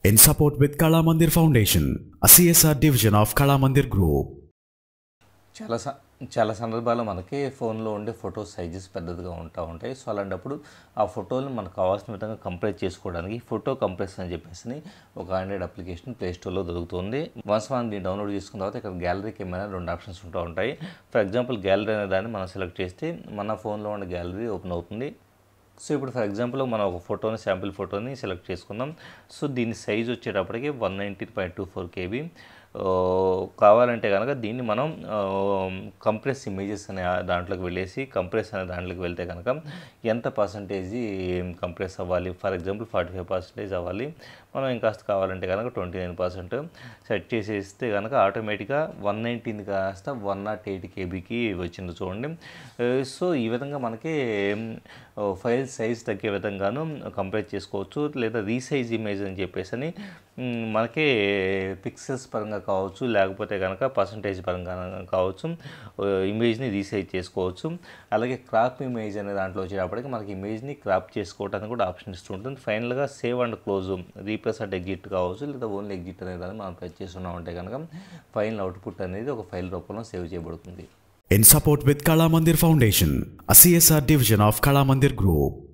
in support with Kala Mandir Foundation, a CSR division of Kala Mandir Group. చాలా స చాలా సందర్భాల్లో మనకి ఫోన్లో ఉండే ఫోటో సైజెస్ పెద్దదిగా ఉంటా ఉంటాయి సో అలాంటప్పుడు ఆ ఫోటోలు మనకు కావాల్సిన విధంగా కంప్రెస్ చేసుకోవడానికి ఫోటో కంప్రెస్ అని చెప్పేసి ఒక ఆండ్రాయిడ్ అప్లికేషన్ ప్లే స్టోర్లో దొరుకుతుంది వన్స్ మనం దీన్ని డౌన్లోడ్ చేసుకున్న తర్వాత ఇక్కడ గ్యాలరీ కెమెరా రెండు ఆప్షన్స్ ఉంటూ ఉంటాయి ఫర్ ఎగ్జాంపుల్ గ్యాలరీ అనే దాన్ని మనం సెలెక్ట్ చేస్తే మన ఫోన్లో ఉన్న గ్యాలరీ ఓపెన్ అవుతుంది సో ఇప్పుడు ఫర్ ఎగ్జాంపుల్ మనం ఒక ఫోటోని శాంపిల్ ఫోటోని సెలెక్ట్ చేసుకుందాం సో దీని సైజ్ వచ్చేటప్పటికి one ninety point two four KB కావాలంటే కనుక దీన్ని మనం కంప్రెస్ ఇమేజెస్ అనే దాంట్లోకి వెళ్ళేసి కంప్రెస్ అనే దాంట్లోకి వెళ్తే కనుక ఎంత పర్సంటేజ్ కంప్రెస్ అవ్వాలి for example forty five percentage అవ్వాలి మనం ఇంకాస్త కావాలంటే కనుక ట్వంటీ నైన్ పర్సెంట్ సెట్ చేసేస్తే కనుక ఆటోమేటిక్గా వన్ నైంటీని కాస్త వన్ నాట్ ఎయిట్ కేబీకి వచ్చింది చూడండి సో ఈ విధంగా మనకి ఫైల్ సైజ్ తగ్గే విధంగాను కంపేర్ చేసుకోవచ్చు లేదా రీసైజ్ ఇమేజ్ అని చెప్పేసి అని మనకి పిక్సెల్స్ పరంగా కావచ్చు లేకపోతే కనుక పర్సంటేజ్ పరంగా కావచ్చు ఇమేజ్ని రీసైజ్ చేసుకోవచ్చు అలాగే క్రాప్ ఇమేజ్ అనే దాంట్లో వచ్చేటప్పటికి మనకి ఇమేజ్ని క్రాప్ చేసుకోవడానికి కూడా ఆప్షన్ ఇస్తుంటుంది ఫైనల్గా save and close repress and exit కావచ్చు లేదా ఓన్లీ ఎగ్జిట్ అనే దాన్ని మనం ప్రెస్ చేస్తున్నామంటే కనుక ఫైనల్ అవుట్పుట్ అనేది ఒక ఫైల్ రూపంలో సేవ్ చేయబడుతుంది In support with Kala Mandir Foundation, a CSR division of Kala Mandir Group.